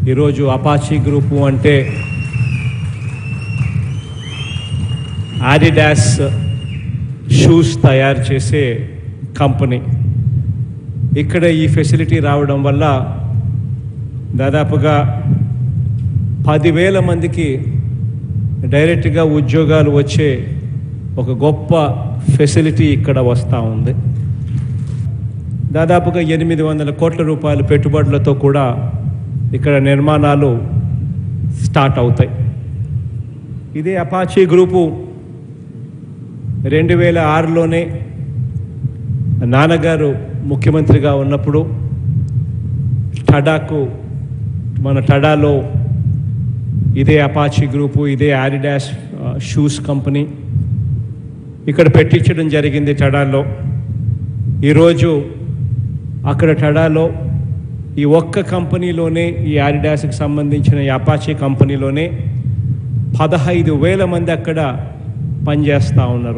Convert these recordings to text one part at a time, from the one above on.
ఈరోజు Apache group అంటే Adidas shoes తయారు చేసే కంపెనీ ఇక్కడ ఈ ఫెసిలిటీ రావడం వల్ల దాదాపుగా పదివేల మందికి డైరెక్ట్గా ఉద్యోగాలు వచ్చే ఒక గొప్ప ఫెసిలిటీ ఇక్కడ వస్తూ ఉంది దాదాపుగా ఎనిమిది వందల కోట్ల రూపాయల పెట్టుబడులతో కూడా ఇక్కడ నిర్మాణాలు స్టార్ట్ అవుతాయి ఇదే అపాచీ గ్రూపు రెండు వేల ఆరులోనే నాన్నగారు ముఖ్యమంత్రిగా ఉన్నప్పుడు టడాకు మన టడాలో ఇదే అపాచీ గ్రూపు ఇదే ఆడిడాస్ ఆ, షూస్ కంపెనీ ఇక్కడ పెట్టించడం జరిగింది టడాలో ఈరోజు అక్కడ టడాలో ఈ ఒక్క కంపెనీలోనే ఈ ఆడిడాస్కి సంబంధించిన ఈ అపాచీ కంపెనీలోనే పదహైదు వేల మంది అక్కడ పనిచేస్తూ ఉన్నారు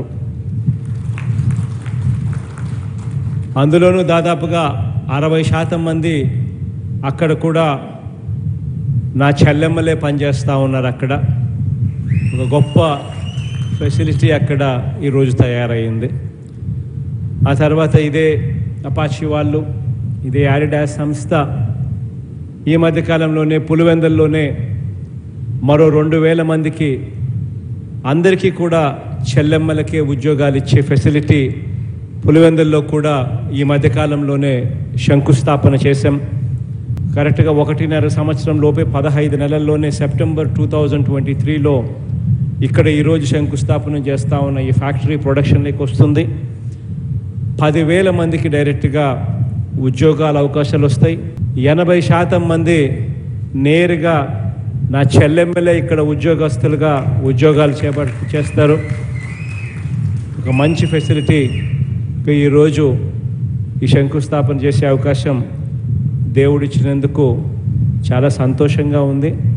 అందులోనూ దాదాపుగా అరవై శాతం మంది అక్కడ కూడా నా చెల్లెమ్మలే పనిచేస్తూ ఉన్నారు అక్కడ ఒక గొప్ప ఫెసిలిటీ అక్కడ ఈరోజు తయారైంది ఆ తర్వాత ఇదే అపాచీ వాళ్ళు ఇదే ఆడిడాస్ సంస్థ ఈ మధ్యకాలంలోనే పులివెందుల్లోనే మరో రెండు వేల మందికి అందరికీ కూడా చెల్లెమ్మలకే ఉద్యోగాలు ఇచ్చే ఫెసిలిటీ పులివెందుల్లో కూడా ఈ మధ్యకాలంలోనే శంకుస్థాపన చేశాం కరెక్ట్గా ఒకటిన్నర సంవత్సరం లోపే పదహైదు నెలల్లోనే సెప్టెంబర్ టూ థౌజండ్ ట్వంటీ త్రీలో ఇక్కడ ఈరోజు శంకుస్థాపన చేస్తూ ఉన్న ఈ ఫ్యాక్టరీ ప్రొడక్షన్లోకి వస్తుంది పదివేల మందికి డైరెక్ట్గా ఉద్యోగాల అవకాశాలు వస్తాయి ఎనభై శాతం మంది నేరుగా నా చెల్లెమ్మలే ఇక్కడ ఉద్యోగస్తులుగా ఉద్యోగాలు చేపట్ చేస్తారు ఒక మంచి ఫెసిలిటీ ఈరోజు ఈ శంకుస్థాపన చేసే అవకాశం దేవుడిచ్చినందుకు చాలా సంతోషంగా ఉంది